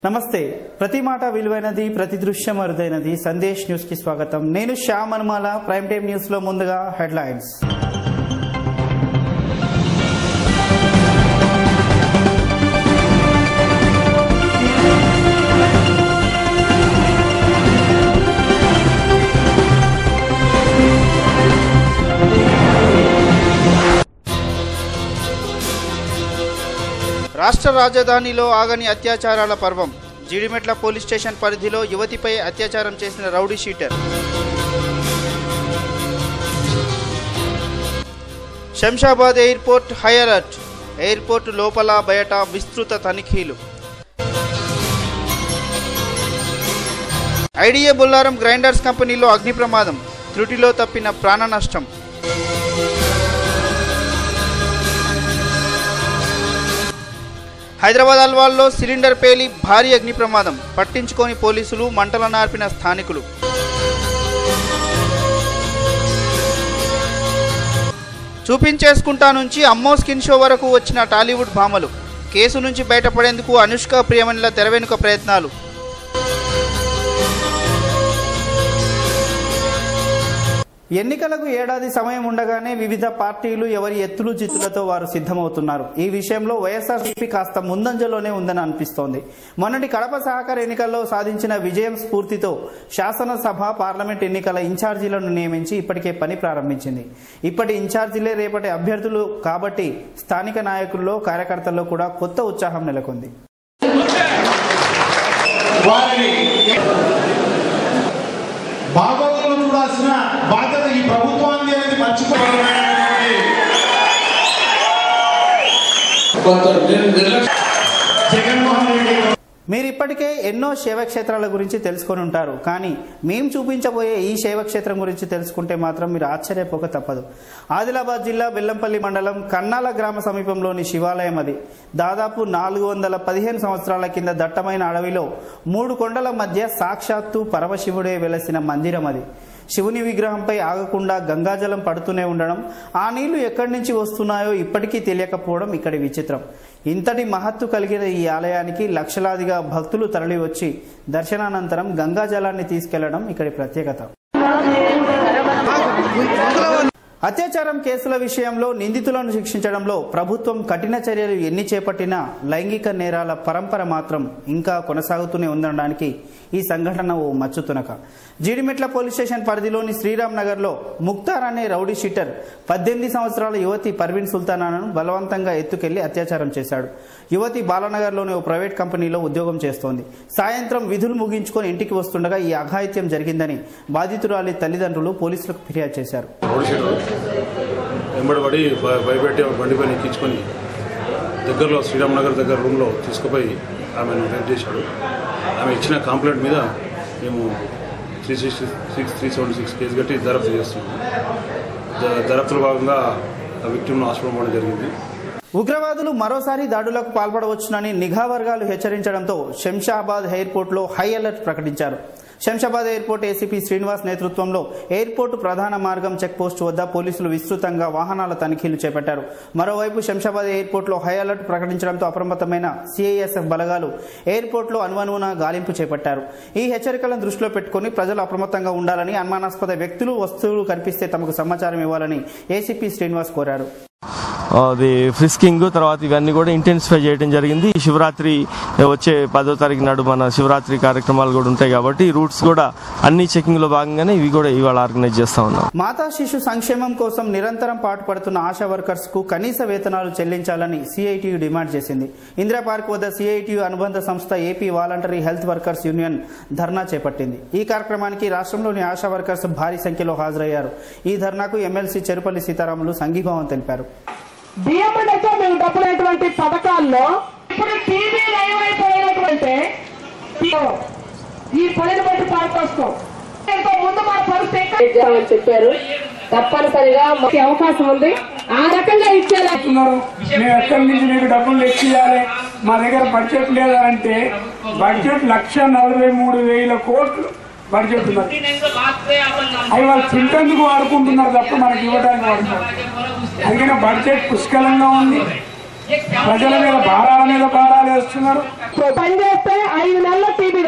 నమస్తే ప్రతి మాట విలువైనది ప్రతి దృశ్యం అరుదైనది సందేశ్ న్యూస్ కి స్వాగతం నేను Shyam Anumala prime time news లో ముందుగా హెడ్లైన్స్ రాష్ట్ర రాజధానిలో ఆగని అత్యాచారాల పర్వం జీడిమెట్ల పోలీస్ స్టేషన్ పరిధిలో యువతిపై అత్యాచారం చేసిన rowdy sheeter Shamshabad airport high alert airport లోపల బయట విస్తృత తనిఖీలు ఐడిఏ బొల్లారం గ్రైండర్స్ కంపెనీలో అగ్ని ప్రమాదం త్రుటిలో తప్పిన ప్రాణ నష్టం హైదరాబాద్ అల్వాల్లో సిలిండర్ పేలి భారీ అగ్ని ప్రమాదం పట్టించుకోని పోలీసులు మంటల నార్పిన స్థానికులు చూపించేసుకుంటా నుంచి అమ్మో స్కిన్ షో వరకు వచ్చిన టాలీవుడ్ భామలు కేసు నుంచి బయటపడేందుకు అనుష్క ప్రియమణిల తెరవెనుక ప్రయత్నాలు ఎన్నికలకు ఏడాది సమయం ఉండగానే వివిధ పార్టీలు ఎవరి ఎత్తులు చిత్తులతో వారు సిద్ధమవుతున్నారు ఈ విషయంలో వైఎస్ఆర్సీపీ కాస్త ముందంజలోనే ఉందని అనిపిస్తోంది మొన్నటి కడప సహకార ఎన్నికల్లో సాధించిన విజయం స్ఫూర్తితో శాసనసభ పార్లమెంట్ ఎన్నికల ఇన్ఛార్జీలను నియమించి ఇప్పటికే పని ప్రారంభించింది ఇప్పటి ఇన్ఛార్జీలే రేపటి అభ్యర్థులు కాబట్టి స్థానిక నాయకుల్లో కార్యకర్తల్లో కూడా కొత్త ఉత్సాహం నెలకొంది వారిని బాగోగులు చూడాల్సిన బాధ్యత ఈ ప్రభుత్వాన్ని అనేది మర్చిపోయినటువంటి కొంత నిర్- నిర్లక్ష్యం జగన్మోహన్ రెడ్డి మీరు ఇప్పటికే ఎన్నో శైవక్షేత్రాల గురించి తెలుసుకొని ఉంటారు కానీ మేము చూపించబోయే ఈ శైవక్షేత్రం గురించి తెలుసుకుంటే మాత్రం మీరు ఆశ్చర్యపోక తప్పదు ఆదిలాబాద్ జిల్లా బెల్లంపల్లి మండలం కన్నాల గ్రామ సమీపంలోని శివాలయం అది దాదాపు నాలుగు వందల పదిహేను సంవత్సరాల కింద దట్టమైన అడవిలో మూడు కొండల మధ్య సాక్షాత్తు పరమశివుడే వెలసిన మందిరం అది శివుని విగ్రహంపై ఆగకుండా గంగాజలం పడుతూనే ఉండడం ఆ నీళ్లు ఎక్కడి నుంచి వస్తున్నాయో ఇప్పటికీ తెలియకపోవడం ఇక్కడి విచిత్రం ఇంతటి మహత్తు కలిగిన ఈ ఆలయానికి లక్షలాదిగా భక్తులు తరలివచ్చి దర్శనానంతరం గంగాజలాన్ని తీసుకెళ్లడం ఇక్కడి ప్రత్యేకత అత్యాచారం కేసుల విషయంలో నిందితులను శిక్షించడంలో ప్రభుత్వం కఠిన చర్యలు ఎన్ని చేపట్టినా లైంగిక నేరాల పరంపర మాత్రం ఇంకా కొనసాగుతూనే ఉండడానికి ఈ సంఘటన ఓ మచ్చుతునక జీడిమెట్ల పోలీస్ స్టేషన్ పరిధిలోని శ్రీరామ్ నగర్లో ముక్తార్ అనే రౌడీ షీటర్ పద్దెనిమిది సంవత్సరాల యువతి పర్వీన్ సుల్తానాను బలవంతంగా ఎత్తుకెళ్లి అత్యాచారం చేశాడు యువతి బాలానగర్లోని ఓ ప్రైవేట్ కంపెనీలో ఉద్యోగం చేస్తోంది సాయంత్రం విధులు ముగించుకొని ఇంటికి వస్తుండగా ఈ అఘాయిత్యం జరిగిందని బాధితురాలి తల్లిదండ్రులు పోలీసులకు ఫిర్యాదు చేశారు రోడ్ సైడ్ వెంబడబడి భ- భయపెట్టి ఆమె బండి పైన ఎక్కించుకొని దగ్గరలో శ్రీరామ్ నగర్ దగ్గర రూమ్లో తీసుకుపోయి ఆమెను రేప్ చేశాడు ఆమె ఇచ్చిన కంప్లైంట్ మీద మేము three sixty six three seventy six case కట్టి దరఫ్తు చేస్తున్నాము ద- దరఫ్తులో భాగంగా ఆ విక్టిమ్ను హాస్పిటల్ పోవడం జరిగింది ఉగ్రవాదులు మరోసారి దాడులకు పాల్పడవచ్చునని నిఘా వర్గాలు హెచ్చరించడంతో శంషాబాద్ ఎయిర్పోర్ట్లో హై అలర్ట్ ప్రకటించారు శంషాబాద్ ఎయిర్పోర్ట్ ఏసీపీ శ్రీనివాస్ నేతృత్వంలో ఎయిర్పోర్టు ప్రధాన మార్గం చెక్ పోస్ట్ వద్ద పోలీసులు విస్తృతంగా వాహనాల తనిఖీలు చేపట్టారు మరోవైపు శంషాబాద్ ఎయిర్పోర్ట్లో హై అలర్ట్ ప్రకటించడంతో అప్రమత్తమైన సిఐఎస్ఎఫ్ బలగాలు ఎయిర్పోర్ట్లో అనువనువున గాలింపు చేపట్టారు ఈ హెచ్చరికలను దృష్టిలో పెట్టుకుని ప్రజలు అప్రమత్తంగా ఉండాలని అనుమానాస్పద వ్యక్తులు వస్తువులు కనిపిస్తే తమకు సమాచారం ఇవ్వాలని ఏసీపీ శ్రీనివాస్ కోరారు అది ఫ్రిస్కింగ్ తర్వాత ఇవన్నీ కూడా ఇంటెన్సిఫై చేయడం జరిగింది ఈ శివరాత్రి వచ్చే పదో తారీఖు నాడు మన శివరాత్రి కార్యక్రమాలు కూడా ఉంటాయి కాబట్టి ఈ రూట్స్ కూడా అన్ని చెకింగ్ లో భాగంగానే ఇవి కూడా ఇవాళ ఆర్గనైజ్ చేస్తా ఉన్నాం మాతా శిశు సంక్షేమం కోసం నిరంతరం పాటుపడుతున్న ఆశా వర్కర్స్ కు కనీస వేతనాలు చెల్లించాలని సిఐటియు డిమాండ్ చేసింది ఇందిరా పార్క్ వద్ద సిఐటియు అనుబంధ సంస్థ AP voluntary health workers union ధర్నా చేపట్టింది ఈ కార్యక్రమానికి రాష్ట్రంలోని ఆశా వర్కర్స్ భారీ సంఖ్యలో హాజరయ్యారు ఈ ధర్నాకు ఎమ్మెల్సీ చెరుపల్లి సీతారాములు సంఘీభావం తెలిపారు డిఎంఎడ్తో మేము డబ్బులైనటువంటి పథకాల్లో ఇప్పుడు టీవీ లైవ్ అయిపోయినటువంటి ఈ పనిని బట్టి పాల్కొస్తాం ఇంత ముందు మా పరిస్థితి ఇచ్చామని చెప్పారు తప్పనిసరిగా మాకు అవకాశం ఉంది ఆ రకంగా ఇచ్చేలా చెప్తున్నారు మేము ఎక్కడి నుంచి మీకు డబ్బులు తెచ్చియాలి మా దగ్గర బడ్జెట్ లేదా అంటే బడ్జెట్ లక్ష నలభై మూడు వేల కోట్లు బడ్జెట్ ఉన్నది అవి వాళ్ళు తింటేందుకు వాడుకుంటున్నారు తప్ప మనకి ఇవ్వడానికి వాడుతున్నారు అందుకని బడ్జెట్ పుష్కలంగా ఉంది ప్రజల మీద భారాల మీద భారాలు వేస్తున్నారు పని చేస్తే ఐదు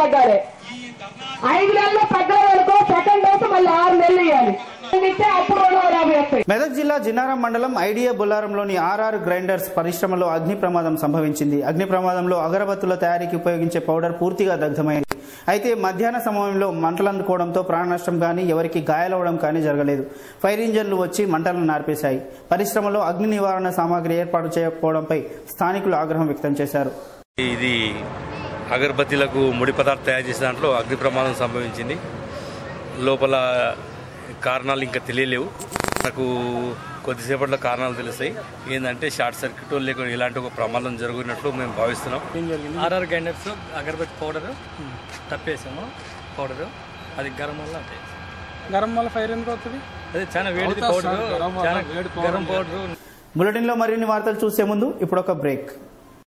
తగ్గాలి ఐదు నెలలు తగ్గలేదనుకో సెకండ్ డోస్ మళ్ళీ ఆరు నెలలు ఇవ్వాలి ఇస్తే అప్పుడు రెండు వందల యాభై వస్తాయి మెదక్ జిల్లా జిన్నారం మండలం ఐడియా బొల్లారంలోని ఆర్ఆర్ గ్రైండర్స్ పరిశ్రమలో అగ్ని ప్రమాదం సంభవించింది అగ్ని ప్రమాదంలో అగరబత్తుల తయారీకి ఉపయోగించే పౌడర్ పూర్తిగా దగ్ధమైంది అయితే మధ్యాహ్న సమయంలో మంటలు అందుకోవడంతో ప్రాణ నష్టం కానీ ఎవరికి గాయాలవడం కానీ జరగలేదు ఫైర్ ఇంజన్లు వచ్చి మంటలను నార్పేశాయి పరిశ్రమలో అగ్ని నివారణ సామాగ్రి ఏర్పాటు చేయకపోవడంపై స్థానికులు ఆగ్రహం వ్యక్తం చేశారు ఇది అగరబత్తీలకు ముడి పదార్థం తయారు చేసే దాంట్లో అగ్ని ప్రమాదం సంభవించింది లోపల కారణాలు ఇంకా తెలియలేవు నాకు కొద్దిసేపట్లో కారణాలు తెలుస్తాయి ఏంటంటే షార్ట్ సర్క్యూట్ లేక ఇలాంటి ఒక ప్రమాదం జరిగినట్లు మేము భావిస్తున్నాం ఆర్ఆర్ గ్రైండర్స్ అగరబత్తి పౌడర్ తప్పేసాము పౌడర్ అది గరం వల్ల అంటే గరం వల్ల ఫైర్ ఎందుకు అవుతుంది అదే చాలా వేడిది పౌడర్ చాలా గరం పౌడర్ బులెటిన్లో మరిన్ని వార్తలు చూసే ముందు ఇప్పుడు ఒక బ్రేక్